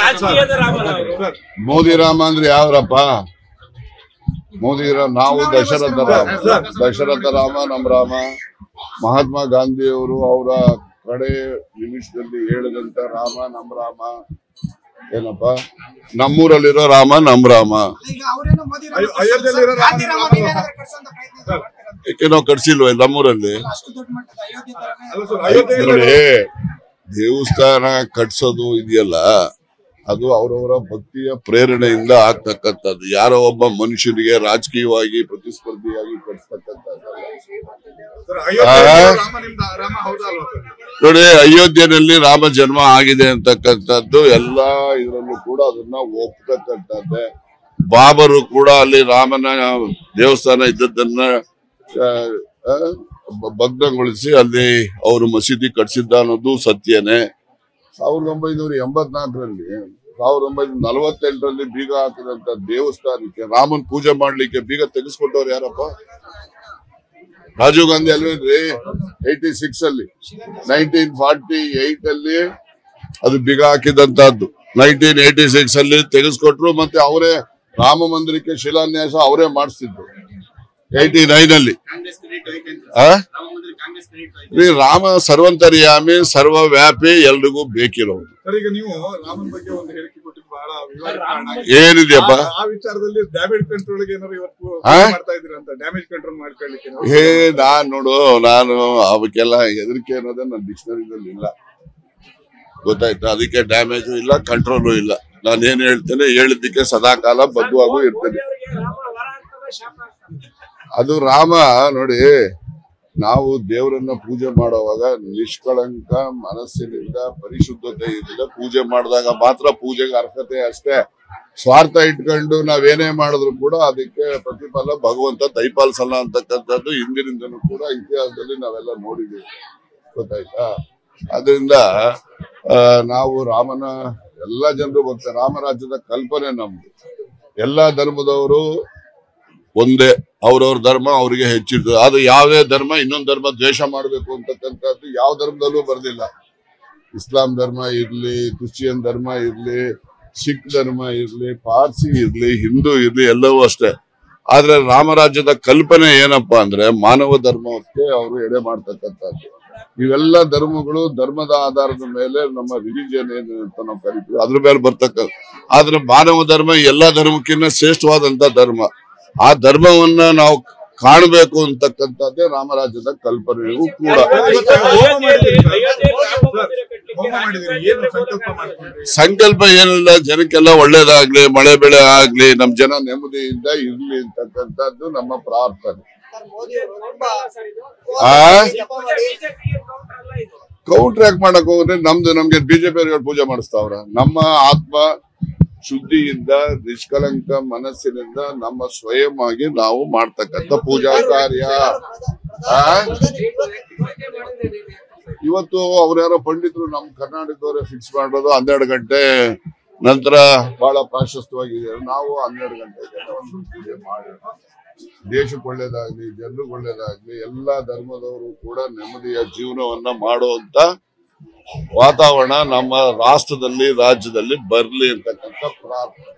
ರಾಜಕೀಯದ ರಾಮನ ಅವರು ಮೋದಿ ರಾಮ ಅಂದ್ರೆ ಯಾವ್ರಪ್ಪ ಮೋದಿ ರಾಮ ನಾವು ದಶರಥ ರಾಮ ದಶರಥ ರಾಮ ನಮ್ ರಾಮ ಮಹಾತ್ಮ ಗಾಂಧಿ ಅವರು ಅವರ ಕಡೆ ನಿಮಿಷದಲ್ಲಿ ಹೇಳಿದಂತ ರಾಮ ನಮ್ ರಾಮ ಏನಪ್ಪ ನಮ್ಮೂರಲ್ಲಿರೋ ರಾಮ ನಮ್ ರಾಮ ಈಗ ಅವರೇನೋ ಮೋದಿ ರಾಮ ಅಯೋ- ಅಯೋಧ್ಯೆಯಲ್ಲಿರೋ ರಾಮ ಗಾಂಧಿ ರಾಮ ರಾಮ ನೀವೇನಾದ್ರೂ ಕಟ್ಸೋಂತ ಪ್ರಯತ್ನ ಇದ್ರೂ ಮಾಡ್ತೀರಾ? ಏಕೆ ನಾವು ಕಟ್ಸಿಲ್ವ ನಮ್ಮೂರಲ್ಲಿ ಅಷ್ಟು ದೊಡ್ಡ ಮಟ್ಟದ ಅಯೋಧ್ಯೆ ತರನೇ ಅಲ್ಲ ಸರ್ ಅಯೋಧ್ಯೆ ನೋಡಿ ದೇವಸ್ಥಾನ ಕಟ್ಸೋದು ಇದೆಯಲ್ಲ ಅದು ಅವರವರ ಭಕ್ತಿಯ ಪ್ರೇರಣೆಯಿಂದ ಆಗ್ತಕ್ಕಂಥದ್ದು ಯಾರೋ ಒಬ್ಬ ಮನುಷ್ಯನಿಗೆ ರಾಜಕೀಯವಾಗಿ ಪ್ರತಿಸ್ಪರ್ಧಿಯಾಗಿ ಕಟ್ಸ್ತಕ್ಕಂಥದ್ದಲ್ಲ ಸರ್ ಅಯೋಧ್ಯೆ ರಾಮ ನಿಮ್ದ ರಾಮ ಹೌದಾ ಅಲ್ವಾ ಸರ್ ನೋಡಿ ಅಯೋಧ್ಯೆಯಲ್ಲಿ ರಾಮ ಜನ್ಮ ಆಗಿದೆ ಅಂತಕ್ಕಂಥದ್ದು ಎಲ್ಲಾ ಇದರಲ್ಲೂ ಕೂಡ ಅದನ್ನ ಒಪ್ತಕ್ಕಂಥದ್ದೇ ಬಾಬರು ಕೂಡ ಅಲ್ಲಿ ರಾಮನ ದೇವಸ್ಥಾನ ಇದ್ದದ್ದನ್ನ ಆ, ಆ, ಬ- ಭಗ್ನಗೊಳಿಸಿ ಅಲ್ಲಿ ಅವರು ಮಸೀದಿ ಕಟ್ಸಿದ್ದ ಅನ್ನೋದು ಸತ್ಯನೇ ಸಾವಿರದ ಒಂಬೈನೂರ ಎಂಬತ್ನಾಲ್ಕರಲ್ಲಿ ಸಾವಿರದ ಒಂಬೈನೂರ ನಲವತ್ತೆಂಟರಲ್ಲಿ ಬೀಗ ಹಾಕಿದಂತ ದೇವಸ್ಥಾನಕ್ಕೆ ರಾಮನ್ ಪೂಜೆ ಮಾಡ್ಲಿಕ್ಕೆ ಬೀಗ ತೆಗೆಸ್ಕೊಟ್ಟವ್ರು ಯಾರಪ್ಪ ರಾಜೀವ್ ಗಾಂಧಿ ಅಲ್ವೇನ್ರಿ ಏಯ್ಟಿ ಸಿಕ್ಸ್ ಅಲ್ಲಿ ನೈನ್ಟೀನ್ ಫಾರ್ಟಿ ಏಟ್ ಅಲ್ಲಿ ಅದು ಬಿಗ ಹಾಕಿದಂತಹದ್ದು ನೈನ್ಟೀನ್ ಏಯ್ಟಿ ಸಿಕ್ಸ್ ಅಲ್ಲಿ ತೆಗೆಸ್ಕೊಟ್ರು ಮತ್ತೆ ಅವರೇ ರಾಮ ಮಂದಿರಕ್ಕೆ ಶಿಲಾನ್ಯಾಸ ಅವರೇ ಮಾಡಿಸ್ತಿದ್ರು ಏಯ್ಟಿ ನೈನ್ ಅಲ್ಲಿ ಆ? ಈ ರಾಮ ಸರ್ವಂತರ್ಯಾಮಿ ಸರ್ವವ್ಯಾಪಿ ಎಲ್ರಿಗೂ ಬೇಕಿರೋದು ಸರ್ ಈಗ ನೀವು ರಾಮನ್ ಬಗ್ಗೆ ಒಂದು ಹೇಳಿಕೆ ಕೊಟ್ಟಿದ್ದು ಬಹಳ ವಿವಾದ ಕಾರಣ ಆಗಿದೆ. ಏನಿದೆಯಪ್ಪ ಆ- ಆ ವಿಚಾರದಲ್ಲಿ ಡ್ಯಾಮೇಜ್ ಕಂಟ್ರೋಲ್ ಏನಾದ್ರು ಇವತ್ತು ಆ? ಮಾಡ್ತಾ ಇದ್ದೀರಾ ಅಂತ ಡ್ಯಾಮೇಜ್ ಕಂಟ್ರೋಲ್ ಮಾಡ್ಕೊಳ್ಳಿಕ್ಕೆ ನಾವು. ಹೇ ನಾನ್ ನೋಡು ನಾನು ಅವಕ್ಕೆಲ್ಲ ಹೆದರಿಕೆ ಅನ್ನೋದೇ ನನ್ನ ಡಿಕ್ಷನರಿನಲ್ಲಿ ಇಲ್ಲ ಗೊತ್ತಾಯ್ತಾ ಅದಕ್ಕೆ ಡ್ಯಾಮೇಜು ಇಲ್ಲ ಕಂಟ್ರೋಲು ಇಲ್ಲ ನಾನು ಏನ್ ಹೇಳ್ತೇನೆ ಹೇಳಿದ್ದಕ್ಕೆ ಸದಾಕಾಲ ಬದ್ಧವಾಗೂ ಇರ್ತೇನೆ ಮೋದಿಯವರಿಗೆ ರಾಮ ವರ ಆಗ್ತದ ಶಾಪ ಆಗ್ತದ ಅದು ರಾಮ ನೋಡಿ ನಾವು ದೇವರನ್ನ ಪೂಜೆ ಮಾಡುವಾಗ ನಿಷ್ಕಳಂಕ ಮನಸ್ಸಿನಿಂದ ಪರಿಶುದ್ಧತೆಯಿಂದ ಪೂಜೆ ಮಾಡಿದಾಗ ಮಾತ್ರ ಪೂಜೆಗೆ ಅರ್ಹತೆ ಅಷ್ಟೇ ಸ್ವಾರ್ಥ ಇಟ್ಕೊಂಡು ನಾವೇನೇ ಮಾಡಿದ್ರು ಕೂಡ ಅದಕ್ಕೆ ಪ್ರತಿಫಲ ಭಗವಂತ ದೈಪಾಲಿಸಲ್ಲ ಅಂತಕ್ಕಂಥದ್ದು ಹಿಂದಿನಿಂದನೂ ಕೂಡ ಇತಿಹಾಸದಲ್ಲಿ ನಾವೆಲ್ಲ ನೋಡಿದ್ದೀವಿ ಗೊತ್ತಾಯ್ತಾ ಅದರಿಂದ ಆ, ನಾವು ರಾಮನ ಎಲ್ಲ ಜನರು ಗೊತ್ತ ರಾಮರಾಜ್ಯದ ಕಲ್ಪನೆ ನಮ್ದು ಎಲ್ಲಾ ಧರ್ಮದವರು ಒಂದೇ ಅವ್ರವ್ರ ಧರ್ಮ ಅವರಿಗೆ ಹೆಚ್ಚಿರ್ತದೆ ಅದು ಯಾವುದೇ ಧರ್ಮ ಇನ್ನೊಂದು ಧರ್ಮ ದ್ವೇಷ ಮಾಡಬೇಕು ಅಂತಕ್ಕಂಥದ್ದು ಯಾವ ಧರ್ಮದಲ್ಲೂ ಬರ್ದಿಲ್ಲ ಇಸ್ಲಾಂ ಧರ್ಮ ಇರ್ಲಿ ಕ್ರಿಶ್ಚಿಯನ್ ಧರ್ಮ ಇರ್ಲಿ ಸಿಖ್ ಧರ್ಮ ಇರ್ಲಿ ಪಾರ್ಸಿ ಇರ್ಲಿ ಹಿಂದೂ ಇರ್ಲಿ ಎಲ್ಲವೂ ಅಷ್ಟೇ ಆದ್ರೆ ರಾಮರಾಜ್ಯದ ಕಲ್ಪನೆ ಏನಪ್ಪಾ ಅಂದ್ರೆ ಮಾನವ ಧರ್ಮಕ್ಕೆ ಅವರು ಎಡೆ ಮಾಡ್ತಕ್ಕಂಥದ್ದು ಇವೆಲ್ಲ ಧರ್ಮಗಳು ಧರ್ಮದ ಆಧಾರದ ಮೇಲೆ ನಮ್ಮ ರಿಲಿಜಿಯನ್ ಏನು ಅಂತ ನಾವು ಕರಿತೀವಿ ಅದ್ರ ಮೇಲೆ ಬರ್ತಕ್ಕ ಆದ್ರೆ ಮಾನವ ಧರ್ಮ ಎಲ್ಲಾ ಧರ್ಮಕ್ಕಿಂತ ಶ್ರೇಷ್ಠವಾದಂತ ಧರ್ಮ ಆ ಧರ್ಮವನ್ನ ನಾವು ಕಾಣಬೇಕು ಅಂತಕ್ಕಂಥದ್ದೇ ರಾಮರಾಜ್ಯದ ಕಲ್ಪನೆಯೂ ಕೂಡ ಇವತ್ತು ಹೋಮ ಮಾಡಿದ್ದೀರಿ ಸರ್. ಅಯೋಧ್ಯೆಯಲ್ಲಿ ರಾಮ ಮಂದಿರ ಕಟ್ಲಿಕ್ಕೆ ಹೋಮ ಮಾಡಿದ್ದೀರಿ ಏನು ಸಂಕಲ್ಪ ಮಾಡ್ಕೊಂಡ್ರಿ ಸಂಕಲ್ಪ ಏನಿಲ್ಲ ಜನಕ್ಕೆಲ್ಲ ಒಳ್ಳೇದಾಗ್ಲಿ ಮಳೆ ಬೆಳೆ ಆಗ್ಲಿ ನಮ್ ಜನ ನೆಮ್ಮದಿಯಿಂದ ಇರ್ಲಿ ಅಂತಕ್ಕಂಥದ್ದು ನಮ್ಮ ಪ್ರಾರ್ಥನೆ ಸರ್ ಮೋದಿ ಅವರು ತುಂಬಾ ಸರ್ ಇದು ಆ ಜಪ ಮಾಡಿ ಬಿಜೆಪಿಗೆ ಕೌಂಟರ್ ಅಲ್ಲ ಇದು ಕೌಂಟರ್ ಯಾಕೆ ಮಾಡಕ್ ಹೋದ್ರೆ ನಮ್ದು ನಮ್ಗೆ ಬಿಜೆಪಿ ಅವ್ರಿಗೆ ಪೂಜೆ ಮಾಡಿಸ್ತಾವ್ರ ನಮ್ಮ ಆತ್ಮ ಶುದ್ಧಿಯಿಂದ ನಿಷ್ಕಲಂಕ ಮನಸ್ಸಿನಿಂದ ನಮ್ಮ ಸ್ವಯಂ ಆಗಿ ನಾವು ಮಾಡ್ತಕ್ಕಂಥ ಪೂಜಾ ಕಾರ್ಯ ಆ? ಇವತ್ತು ಅವ್ರ್ಯಾರೋ ಪಂಡಿತರು ನಮ್ ಕರ್ನಾಟಕದವರೇ ಫಿಕ್ಸ್ ಮಾಡೋದು ಹನ್ನೆರಡು ಗಂಟೆ ನಂತರ ಬಹಳ ಪ್ರಾಶಸ್ತ್ಯವಾಗಿದೆ ನಾವು ಹನ್ನೆರಡು ಗಂಟೆಗೆ ಒಂದು ಪೂಜೆ ಮಾಡೋಣ ದೇಶಕ್ಕೆ ಒಳ್ಳೇದಾಗ್ಲಿ ಜನರಿಗೆ ಒಳ್ಳೇದಾಗ್ಲಿ ಎಲ್ಲಾ ಧರ್ಮದವರು ಕೂಡ ನೆಮ್ಮದಿಯ ಜೀವನವನ್ನ ಮಾಡುವಂತ ವಾತಾವರಣ ನಮ್ಮ ರಾಷ್ಟ್ರದಲ್ಲಿ ರಾಜ್ಯದಲ್ಲಿ ಬರ್ಲಿ ಅಂತಕ್ಕಂಥ ಪ್ರಾರ್ಥನೆ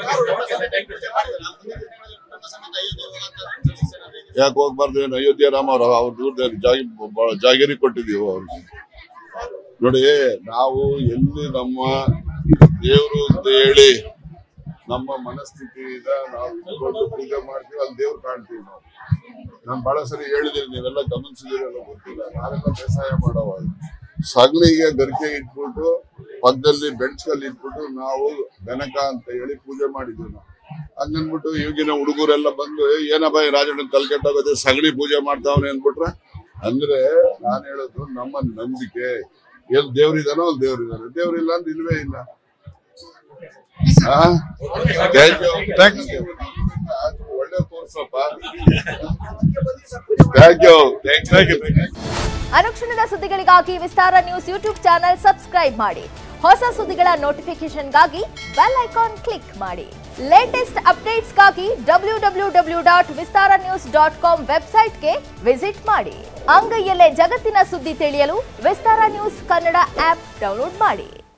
ಯಾಕೆ ಹೋಗ್ಬಾರ್ದು ಏನು ಅಯೋಧ್ಯೆ ರಾಮ ಅವ್ರ ಅವ್ರ ದೂರದಲ್ಲಿ ಜಾಗಿ ಬ- ಜಾಗೀರಿ ಕೊಟ್ಟಿದೀವಿ ಅವ್ರಿಗೆ ನೋಡಿ ನಾವು ಎಲ್ಲಿ ನಮ್ಮ ದೇವರು ಅಂತ ಹೇಳಿ ನಮ್ಮ ಮನಸ್ಥಿತಿಯಿಂದ ನಾವು ಇಟ್ಕೊಂಡು ಪೂಜೆ ಮಾಡ್ತೀವಿ ಅಲ್ಲಿ ದೇವ್ರು ಕಾಣ್ತೀವಿ ನಾವು ನಾನು ಬಹಳ ಸರಿ ಹೇಳಿದ್ದೀನಿ ನೀವೆಲ್ಲ ಗಮನಿಸಿದಿರಲ್ಲ ಗೊತ್ತಿಲ್ಲ ನಾವೆಲ್ಲ ಬೇಸಾಯ ಮಾಡೋವಾಗ ಸಗಣಿಗೆ ಗರಿಕೆ ಇಟ್ಬಿಟ್ಟು ಪಕ್ಕದಲ್ಲಿ ಬೆಂಚ್ ಕಲ್ಲಿ ಇಟ್ಬಿಟ್ಟು ನಾವು ಬೆನಕ ಅಂತ ಹೇಳಿ ಪೂಜೆ ಮಾಡಿದ್ವಿ ನಾವು ಹಂಗನ್ಬಿಟ್ಟು ಈಗಿನ ಹುಡುಗರೆಲ್ಲ ಬಂದು "ಏ, ಏನಪ್ಪ ಈ ರಾಜಣ್ಣ ತಲೆ ಕೆಟ್ಟೋಗೋದು ಸಗಣಿ ಪೂಜೆ ಮಾಡ್ತಾವನೆ ಅನ್ಬಿಟ್ರೆ ಅಂದ್ರೆ ನಾನ್ ಹೇಳೋದು ನಮ್ಮ ನಂಬಿಕೆ ಎಲ್ಲಿ ದೇವ್ರಿದಾನೋ ಅಲ್ಲಿ ದೇವ್ರಿದಾನೆ ದೇವ್ರಿಲ್ಲ ಅಂತ ಇಲ್ವೇ ಇಲ್ಲ ಆ? Thank you. ಒಳ್ಳೆ ತೋರ್ಸಪ್ಪ ಥ್ಯಾಂಕ್ ಯು ಥ್ಯಾಂಕ್ ಯು ಅನುಕ್ಷಣದ ಸುದ್ದಿಗಳಿಗಾಗಿ Vistara news YouTube channel subscribe ಮಾಡಿ ಹೊಸ ಸುದ್ದಿಗಳ ನೋಟಿಫಿಕೇಶನ್ಗಾಗಿ ಬೆಲ್ ಐಕಾನ್ ಕ್ಲಿಕ್ ಮಾಡಿ ಲೇಟೆಸ್ಟ್ ಅಪ್ಡೇಟ್ಸ್ಗಾಗಿ W W W dot Vistara news dot com ವೆಬ್ಸೈಟ್ಗೆ ವಿಸಿಟ್ ಮಾಡಿ ಅಂಗೈಯಲ್ಲೇ ಜಗತ್ತಿನ ಸುದ್ದಿ ತಿಳಿಯಲು Vistara news Kannada app download ಮಾಡಿ